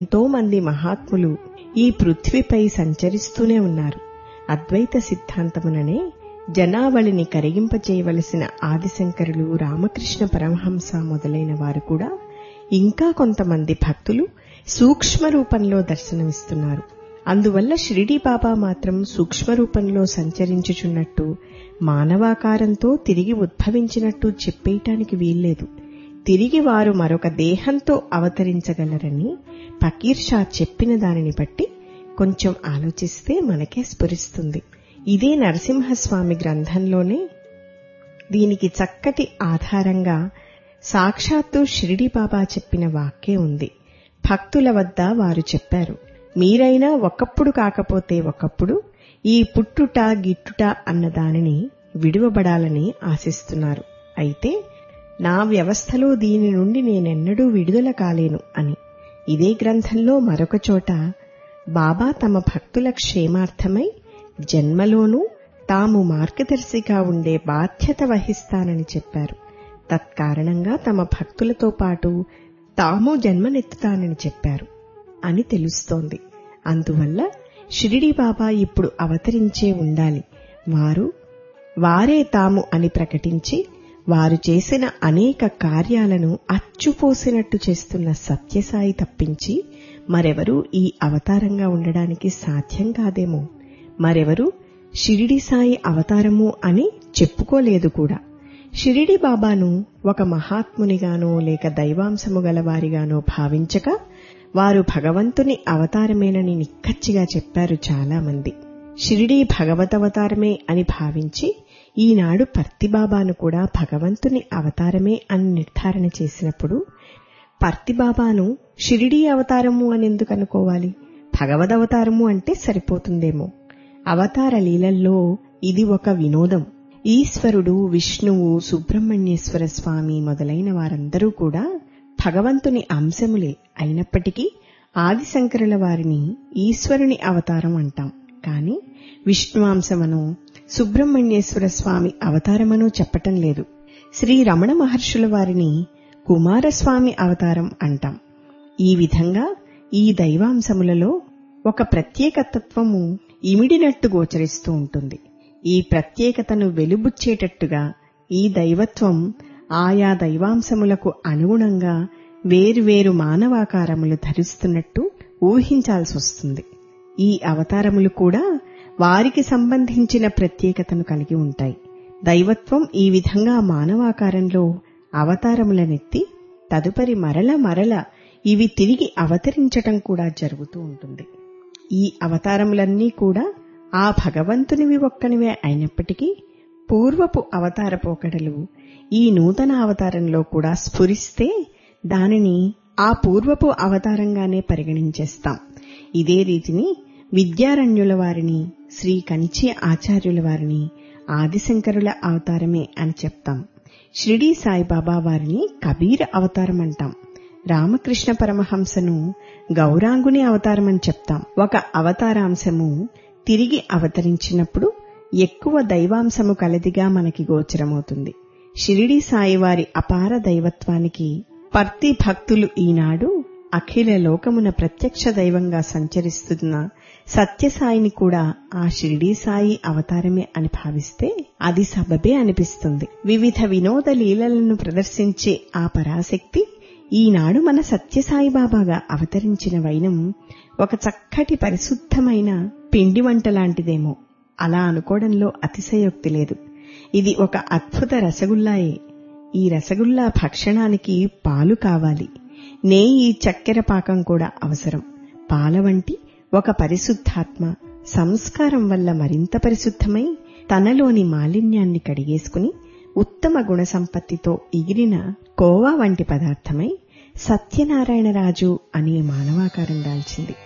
ఎంతో మంది మహాత్ములు ఈ పృథ్వీపై సంచరిస్తూనే ఉన్నారు అద్వైత సిద్ధాంతముననే జనావళిని కరిగింపచేయవలసిన ఆదిశంకరులు రామకృష్ణ పరమహంస మొదలైన వారు కూడా ఇంకా కొంతమంది భక్తులు సూక్ష్మ రూపంలో దర్శనమిస్తున్నారు అందువల్ల షిరిడీ బాబా మాత్రం సూక్ష్మ రూపంలో సంచరించుచున్నట్టు మానవాకారంతో తిరిగి ఉద్భవించినట్టు చెప్పేయటానికి వీల్లేదు తిరిగి వారు మరొక దేహంతో అవతరించగలరని ఫకీర్ షా చెప్పిన దానిని బట్టి కొంచెం ఆలోచిస్తే మనకే స్ఫురిస్తుంది ఇదే నరసింహస్వామి గ్రంథంలోనే దీనికి చక్కటి ఆధారంగా సాక్షాత్తు షిరిడి బాబా చెప్పిన వాక్యే ఉంది భక్తుల వద్ద వారు చెప్పారు మీరైనా ఒకప్పుడు కాకపోతే ఒకప్పుడు ఈ పుట్టుట గిట్టుట అన్న దానిని విడువబడాలని ఆశిస్తున్నారు అయితే నా వ్యవస్థలో దీని నుండి నేనెన్నడూ విడుదల కాలేను అని ఇదే గ్రంథంలో మరొక చోట బాబా తమ భక్తుల క్షేమార్థమై జన్మలోనూ తాము మార్గదర్శిగా ఉండే బాధ్యత వహిస్తానని చెప్పారు తత్కారణంగా తమ భక్తులతో పాటు తాము జన్మనెత్తుతానని చెప్పారు అని తెలుస్తోంది అందువల్ల షిరిడి బాబా ఇప్పుడు అవతరించే ఉండాలి వారు వారే తాము అని ప్రకటించి వారు చేసిన అనేక కార్యాలను అచ్చుపోసినట్టు చేస్తున్న సత్యసాయి తప్పించి మరెవరూ ఈ అవతారంగా ఉండడానికి సాధ్యం కాదేమో మరెవరు షిరిడి సాయి అవతారము అని చెప్పుకోలేదు కూడా షిరిడి బాబాను ఒక మహాత్మునిగానో లేక దైవాంశము గలవారిగానో భావించక వారు భగవంతుని అవతారమేనని నిక్కచ్చిగా చెప్పారు చాలామంది షిరిడి భగవతవతారమే అని భావించి ఈనాడు పర్తిబాబాను కూడా భగవంతుని అవతారమే అని నిర్ధారణ చేసినప్పుడు పర్తిబాబాను షిరిడి అవతారము అని ఎందుకు అనుకోవాలి భగవదవతారము అంటే సరిపోతుందేమో అవతార లీలల్లో ఇది ఒక వినోదం ఈశ్వరుడు విష్ణువు సుబ్రహ్మణ్యేశ్వర స్వామి మొదలైన వారందరూ కూడా భగవంతుని అంశములే అయినప్పటికీ ఆదిశంకరుల వారిని ఈశ్వరుని అవతారం అంటాం కాని విష్ణువాంశమనో సుబ్రహ్మణ్యేశ్వర స్వామి అవతారమనో చెప్పటం లేదు శ్రీ రమణ మహర్షుల వారిని కుమారస్వామి అవతారం అంటాం ఈ విధంగా ఈ దైవాంశములలో ఒక ప్రత్యేకతత్వము ఇమిడినట్టు గోచరిస్తూ ఉంటుంది ఈ ప్రత్యేకతను వెలుబుచ్చేటట్టుగా ఈ దైవత్వం ఆయా దైవాంశములకు అనుగుణంగా వేరువేరు మానవాకారములు ధరిస్తున్నట్టు ఊహించాల్సి వస్తుంది ఈ అవతారములు కూడా వారికి సంబంధించిన ప్రత్యేకతను కలిగి ఉంటాయి దైవత్వం ఈ విధంగా మానవాకారంలో అవతారములనెత్తి తదుపరి మరల మరల ఇవి తిరిగి అవతరించటం కూడా జరుగుతూ ఉంటుంది ఈ అవతారములన్నీ కూడా ఆ భగవంతునివి ఒక్కనివే అయినప్పటికీ పూర్వపు అవతార పోకడలు ఈ నూతన అవతారంలో కూడా స్ఫురిస్తే దానిని ఆ పూర్వపు అవతారంగానే పరిగణించేస్తాం ఇదే రీతిని విద్యారణ్యుల వారిని శ్రీ కంచి ఆచార్యుల వారిని ఆదిశంకరుల అవతారమే అని చెప్తాం షిరిడి సాయిబాబా వారిని కబీర్ అవతారం అంటాం రామకృష్ణ పరమహంసను గౌరాంగుని అవతారం అని చెప్తాం ఒక అవతారాంశము తిరిగి అవతరించినప్పుడు ఎక్కువ దైవాంశము కలదిగా మనకి గోచరమవుతుంది షిరిడి సాయి వారి అపార దైవత్వానికి పర్తి భక్తులు ఈనాడు అఖిల లోకమున ప్రత్యక్ష దైవంగా సంచరిస్తున్న సత్యసాయిని కూడా ఆ షిరిడీ సాయి అవతారమే అని భావిస్తే అది సబబే అనిపిస్తుంది వివిధ వినోద లీలలను ప్రదర్శించే ఆ పరాశక్తి ఈనాడు మన సత్యసాయి బాబాగా అవతరించిన వైనం ఒక చక్కటి పరిశుద్ధమైన పిండి వంట లాంటిదేమో అలా అనుకోవడంలో అతిశయోక్తి లేదు ఇది ఒక అద్భుత రసగుల్లాయే ఈ రసగుల్లా భక్షణానికి పాలు కావాలి నెయ్యి చక్కెర పాకం కూడా అవసరం పాల వంటి ఒక పరిశుద్ధాత్మ సంస్కారం వల్ల మరింత పరిశుద్ధమై తనలోని మాలిన్యాన్ని కడిగేసుకుని ఉత్తమ గుణ సంపత్తితో ఎగిరిన కోవా వంటి పదార్థమై సత్యనారాయణరాజు అనే మానవాకారం దాల్చింది